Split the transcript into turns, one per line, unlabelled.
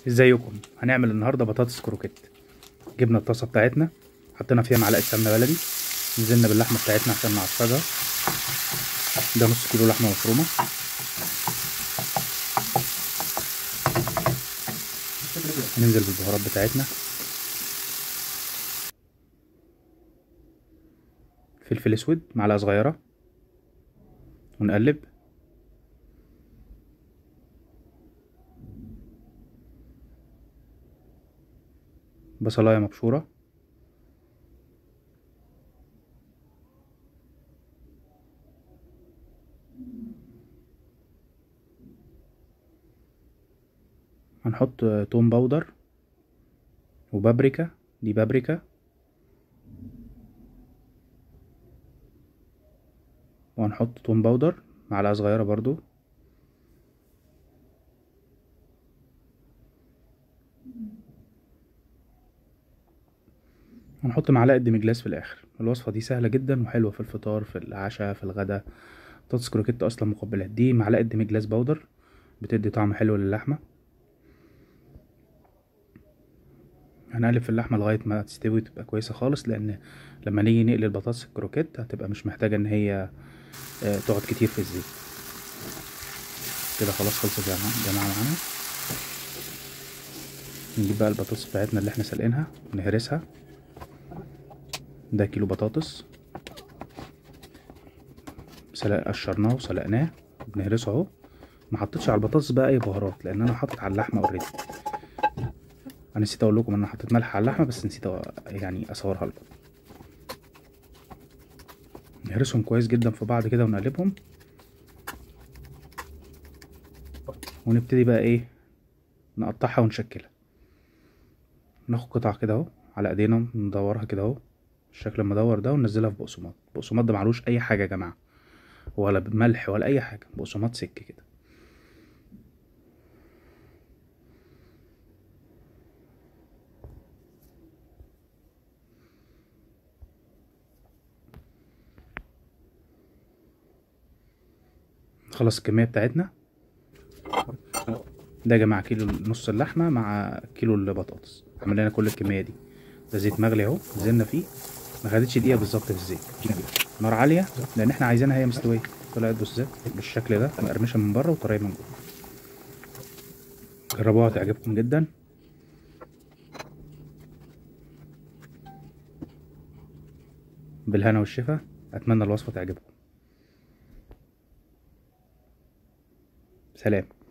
ازيكم هنعمل النهارده بطاطس كروكيت جبنا الطاسه بتاعتنا حطينا فيها معلقه سمنه بلدي نزلنا باللحمه بتاعتنا عشان نعصجها ده نص كيلو لحمه مفرومه ننزل بالبهارات بتاعتنا فلفل اسود معلقه صغيره ونقلب بصلايه مبشوره هنحط توم باودر وبابريكا دي بابريكا وهنحط توم باودر معلقه صغيره برضو هنحط معلقه ديمجلاس في الاخر الوصفه دي سهله جدا وحلوه في الفطار في العشاء في الغداء بطاطس كروكيت اصلا مقبلات دي معلقه ديمجلاس باودر بتدي طعم حلو للحمه هنقلب في اللحمه لغايه ما تستوي تبقى كويسه خالص لان لما نيجي نقلي البطاطس الكروكيت هتبقى مش محتاجه ان هي تقعد كتير في الزيت كده خلاص خلصت يا جماعه معانا نجيب بقى البطاطس بتاعتنا اللي احنا سلقينها ونهرسها ده كيلو بطاطس سلق قشرناه وسلقناه بنهرسه اهو ما حطيتش على البطاطس بقى اي بهارات لان انا حاطط على اللحمه اوريدي انا نسيت اقول لكم ان انا حطيت ملح على اللحمه بس نسيت يعني اصورها لكم نهرسهم كويس جدا في بعض كده ونقلبهم ونبتدي بقى ايه نقطعها ونشكلها ناخد قطع كده اهو على ايدينا ندورها كده اهو الشكل المدور ده وننزلها في بقسماط البقسماط ده معلوش اي حاجه يا جماعه ولا بملح ولا اي حاجه بقسماط سك كده نخلص الكميه بتاعتنا ده يا جماعه كيلو نص اللحمه مع كيلو البطاطس عملنا لنا كل الكميه دي ده زيت مغلي اهو نزلنا فيه ما خدتش دقيقه بالظبط في الزيت نار عاليه لان احنا عايزينها هي مستويه طلعت بص بالشكل ده مقرمشه من بره وطريه من جوه جربوها هتعجبكم جدا بالهنا والشفا اتمنى الوصفه تعجبكم سلام